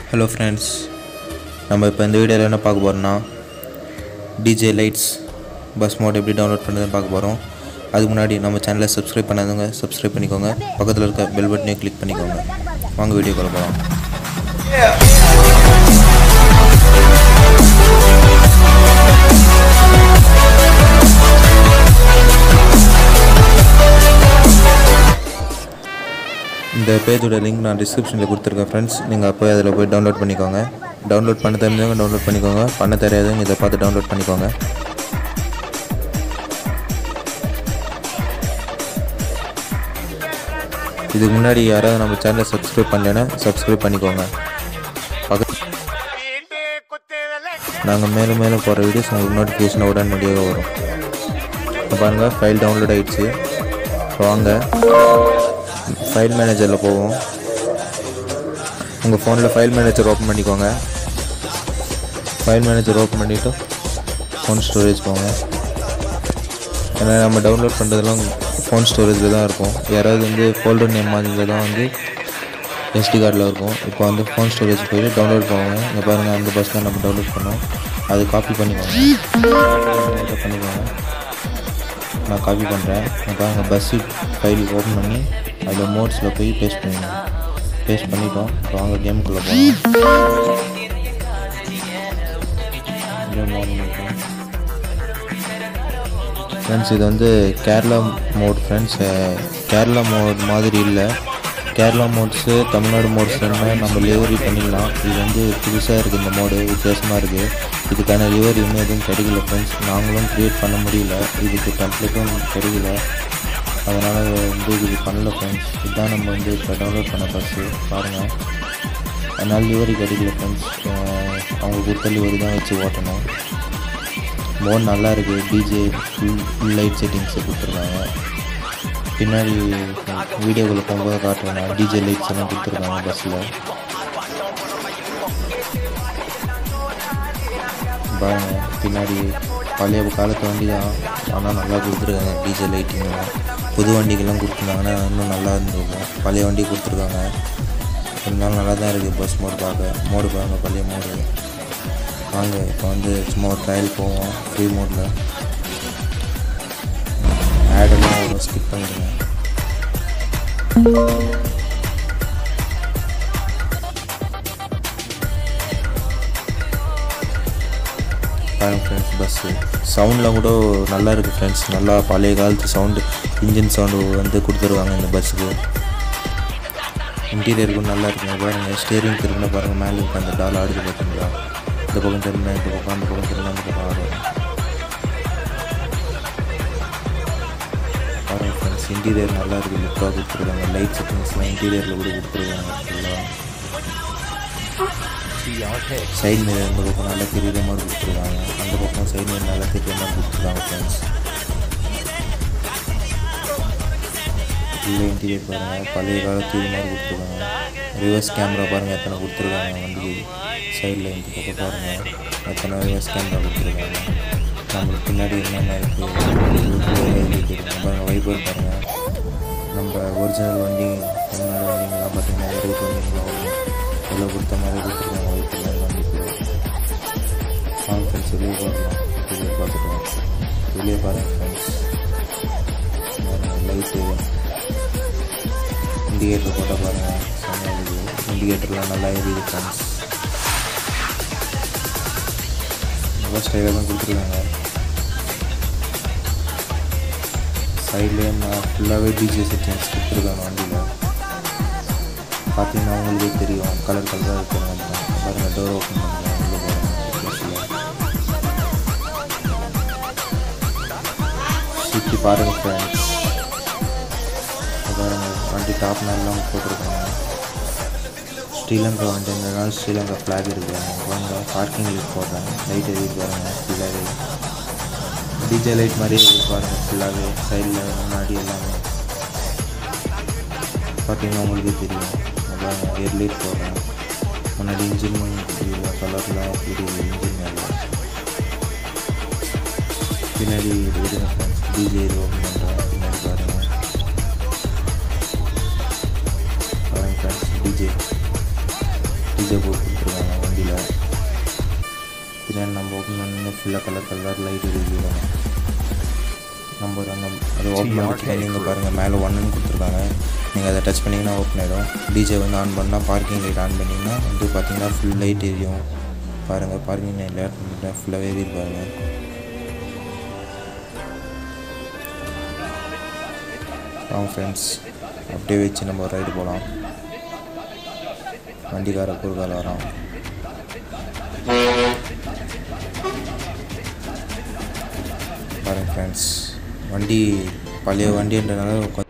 hello friends நம்ம இப்போ இந்த வீடியோவில் என்ன பார்க்க போகிறோம்னா டிஜே லைட்ஸ் பஸ் மோட் எப்படி டவுன்லோட் பண்ணுறதுன்னு பார்க்க போகிறோம் அதுக்கு முன்னாடி நம்ம சேனலை சப்ஸ்கிரைப் பண்ணாதவங்க சப்ஸ்கிரைப் பண்ணிக்கோங்க பக்கத்தில் இருக்க பெல் பட்டனையும் கிளிக் பண்ணிக்கோங்க வாங்க வீடியோக்குள்ள போகலாம் இந்த பேஜோட லிங்க் நான் டிஸ்கிரிப்ஷனில் கொடுத்துருக்கேன் ஃப்ரெண்ட்ஸ் நீங்கள் அப்போ அதில் போய் டவுன்லோட் பண்ணிக்கோங்க டவுன்லோட் பண்ண தெரிஞ்சவங்க டவுன்லோட் பண்ணிக்கோங்க பண்ண தெரியாதவங்க இதை பார்த்து டவுன்லோட் பண்ணிக்கோங்க இதுக்கு முன்னாடி யாராவது நம்ம சேனலை சப்ஸ்கிரைப் பண்ணலைன்னா சப்ஸ்கிரைப் பண்ணிக்கோங்க பக்கத்து நாங்கள் மேலும் மேலும் போகிற வீடியோஸ் உங்களுக்கு நோட்டிஃபிகேஷன் உடனடியாக வரும் இப்போ பாருங்கள் ஃபைல் டவுன்லோட் ஆயிடுச்சு இப்போ வாங்க ஃபைல் மேனேஜரில் போவோம் உங்கள் ஃபோனில் ஃபைல் மேனேஜர் ஓப்பன் பண்ணிக்கோங்க ஃபைல் மேனேஜர் ஓப்பன் பண்ணிவிட்டு ஃபோன் ஸ்டோரேஜ் போங்க ஏன்னா நம்ம டவுன்லோட் பண்ணுறதெல்லாம் ஃபோன் ஸ்டோரேஜில் தான் இருக்கும் யாராவது வந்து ஃபோல்டர் நேம் மாதிரி தான் வந்து எஸ்டி கார்டில் இருக்கும் இப்போ வந்து ஃபோன் ஸ்டோரேஜ் போயிட்டு டவுன்லோட் பண்ணுவோங்க இங்கே பாருங்கள் அந்த பஸ் தான் நம்ம டவுன்லோட் பண்ணோம் அது காப்பி பண்ணிக்கோங்க இதை பண்ணிக்கோங்க நான் காப்பி பண்ணுறேன் இப்போ பாருங்கள் பஸ்ஸு ஃபைல் ஓப்பன் பண்ணி அதில் மோட்ஸில் போய் பேஸ்ட் பண்ணிடணும் பேஸ்ட் பண்ணிட்டோம் இப்போ வாங்க கேமுக்குள்ளே போகலாம் கேம் ஓப்பன் பண்ணிட்டோம் ஃப்ரெண்ட்ஸ் இது வந்து Kerala mod friends Kerala mod மாதிரி இல்லை கேரளா மோட்ஸு தமிழ்நாடு மோட்ஸ்னா நம்ம லிவரி பண்ணிடலாம் இது வந்து புதுசாக இருக்குது இந்த மோடு வித்தியாசமாக இருக்குது இதுக்கான லிவரி இன்னும் எதுவும் கிடைக்கல ஃப்ரெண்ட்ஸ் நாங்களும் க்ரியேட் பண்ண முடியல இதுக்கு டெம்ப்ளேட்டும் கிடைக்கல அதனால் வந்து இது பண்ணல ஃப்ரெண்ட்ஸ் இதுதான் நம்ம வந்து இப்போ டவுன்லோட் பண்ண பஸ்ஸு பாருங்கள் அதனால் லிவரி கிடைக்கல ஃப்ரெண்ட்ஸ் அவங்க கொடுத்த லிவரி தான் வச்சு ஓட்டணும் மோட் நல்லா இருக்குது DJ full full light settings கொடுத்துருக்காங்க பின்னாடி வீடியோக்குள்ளே போகும்போது காட்டுறேன் டிஜே லைட்ஸ் எல்லாம் கொடுத்துருக்காங்க பஸ்ஸில் பாருங்க பின்னாடி பழைய காலத்து வண்டி தான் ஆனால் நல்லா கொடுத்துருக்காங்க டிஜே லைட்டிங்லாம் புது வண்டிக்கெல்லாம் கொடுத்துருந்தாங்கன்னா இன்னும் நல்லா இருந்திருக்கும் பழைய வண்டி கொடுத்துருக்காங்க இருந்தாலும் நல்லா தான் இருக்குது பஸ் மோடு பார்க்க மோடு பாருங்க பழைய மோடு வாங்க இப்போ வந்து சும்மா ஒரு ட்ரையல் போவோம் ஃப்ரீ மோடில் ஆடெல்லாம் வரும் ஸ்கிப் பண்ணிடுங்க பாருங்க ஃப்ரெண்ட்ஸ் பஸ்ஸு சவுண்ட்லாம் கூட நல்லா இருக்குது ஃப்ரெண்ட்ஸ் நல்லா பழைய காலத்து சவுண்டு இன்ஜின் சவுண்டு வந்து கொடுத்துருவாங்க இந்த பஸ்ஸுக்கு இன்டீரியருக்கும் நல்லா இருக்குங்க பாருங்கள் ஸ்டேரிங் திரும்பினா பாருங்கள் மேலே இருக்க அந்த டால் ஆடுது பார்த்தீங்களா இந்த பக்கம் திரும்பினா இந்த பக்கம் அந்த பக்கம் திரும்பினா அந்த பக்கம் ஆடும் பாருங்கள் ஃப்ரெண்ட்ஸ் இன்டீரியர் நல்லா இருக்குது லுக்காக கொடுத்துருக்காங்க லைட் செட்டிங்ஸ்லாம் இன்டீரியரில் கூட கொடுத்துருக்காங்க ஃபுல்லாக சைடு மிரர் இந்த பக்கம் நல்லா தெரியுற மாதிரி கொடுத்துருக்காங்க அந்த பக்கம் சைடு மிரர் நல்லா தெரியுற மாதிரி கொடுத்துருக்காங்க ஃப்ரெண்ட்ஸ் ஃபுல்லாக இன்டீரியர் பாருங்கள் பழைய காலத்து இது மாதிரி கொடுத்துருக்காங்க ரிவர்ஸ் கேமரா பாருங்கள் எத்தனை கொடுத்துருக்காங்க வண்டிக்கு சைடில் இந்த பக்கம் பாருங்கள் எத்தனை ரிவர்ஸ் கேமரா கொடுத்துருக்காங்க நம்மளுக்கு பின்னாடி என்னென்ன இருக்குது பாருங்கள் வைபர் பாருங்கள் நம்ம ஒரிஜினல் வண்டி தமிழ்நாடு வண்டிங்கெல்லாம் பார்த்தீங்கன்னா ரூட் வண்டிங்கெல்லாம் வரும் இவ்வளோ கொடுத்த மாதிரி கொடுத்துருக்காங்க வைப்பர் வண்டிக்கு வாங்க ஃப்ரெண்ட்ஸ் வெளியே பார்க்கலாம் வெளியே பார்த்துக்கலாம் வெளியே பாருங்கள் ஃப்ரெண்ட்ஸ் லைட்டு இண்டிகேட்டர் போட்டால் பாருங்கள் செம்மையாக இருக்குது இண்டிகேட்டர்லாம் நல்லா எரியுது ஃப்ரெண்ட்ஸ் நல்லா ஸ்டைலாக தான் கொடுத்துருக்காங்க சைட்லேயே நான் ஃபுல்லாகவே டிஜே செட்டிங்ஸ் கொடுத்துருக்காங்க வண்டியில் பார்த்தீங்கன்னா உங்களுக்கே தெரியும் கலர் கலராக இருக்கிறாங்க பாருங்கள் டோர் ஓப்பன் பண்ணுறேன் உள்ளே போகிறேன் சுற்றி பாருங்கள் ஃப்ரெண்ட்ஸ் பாருங்கள் வண்டி டாப் நாள்லாம் போட்டிருக்காங்க ஸ்ரீலங்கா வண்டின்றனால ஸ்ரீலங்கா ஃப்ளாக் இருக்குது வாங்க பார்க்கிங் லைட் போடுறேன் லைட் எரியுது பாருங்கள் ஃபுல்லாகவே டிஜே லைட் மாதிரி எரியுது பாருங்கள் ஃபுல்லாகவே சைடில் முன்னாடி எல்லாமே பார்த்தீங்கன்னா உங்களுக்கே தெரியும் பாருங்கள் ஏர் லைட் போடுறேன் முன்னாடி இன்ஜின் தெரியுது கலரில் தெரியுது இன்ஜின் மேலே பின்னாடி டிஜே இது ஓப்பன் பண்ணுறேன் பின்னாடி பாருங்கள் பாருங்கள் ஃப்ரெண்ட்ஸ் டிஜே டிஜே போட்டு கொடுத்துருக்காங்க வண்டியில் பின்னாடி நம்ம ஓப்பன் பண்ணி ஃபுல்லாக கலர் கலர் லைட் எரியுது நம்ம அங்கே அது ஓப்பன் பண்ணி இங்கே பாருங்கள் மேலே ஒன்றுன்னு கொடுத்துருக்காங்க நீங்கள் அதை டச் பண்ணிங்கன்னா ஓப்பன் ஆகிடும் டிஜே வந்து ஆன் பண்ணால் பார்க்கிங் லைட் ஆன் பண்ணிங்கன்னா வந்து பார்த்தீங்கன்னா ஃபுல் லைட் எரியும் பாருங்கள் பார்க்கிங் லைட் ஃபுல்லாகவே எரியுது பாருங்கள் ஆ ஃப்ரெண்ட்ஸ் அப்படியே வச்சு நம்ம ஒரு ரைடு போகலாம் வண்டிக்கார குறுக்கால வரோம் பாருங்கள் ஃப்ரெண்ட்ஸ் வண்டி பழைய வண்டின்றனால கொஞ்சம்